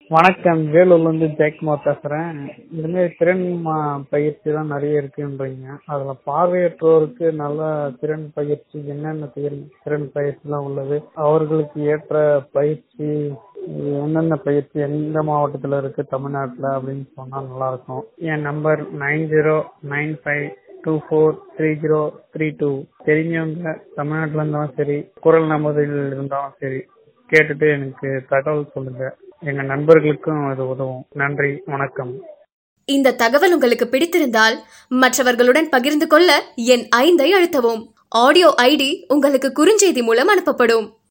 வணக்கம் வேலூர்லேருந்து ஜெயக்குமார் பேசுகிறேன் இந்த மாதிரி திறன் மா- பயிற்சி தான் நிறைய இருக்குன்றீங்க அதில் பார்வையற்றோருக்கு நல்ல திறன் பயிற்சி என்னென்ன திறன் திறன் பயிற்சிலாம் உள்ளது அவர்களுக்கு ஏற்ற பயிற்சி என்னென்ன பயிற்சி எந்த மாவட்டத்தில் இருக்கு தமிழ்நாட்டில் அப்படின்னு சொன்னால் நல்லா இருக்கும் என் number nine zero nine five two four three zero three two தெரிஞ்சவங்க தமிழ்நாட்டில் இருந்தாலும் சரி குரல் நமதில் இருந்தாலும் சரி கேட்டுட்டு எனக்கு தகவல் சொல்லுங்க எங்க நண்பர்களுக்கும் அது உதவும் நன்றி வணக்கம் இந்த தகவல் உங்களுக்கு பிடித்திருந்தால் மற்றவர்களுடன் பகிர்ந்து கொள்ள என் ஐந்தை அழுத்தவும் ஆடியோ ஐடி உங்களுக்கு குறுஞ்செய்தி மூலம் அனுப்பப்படும்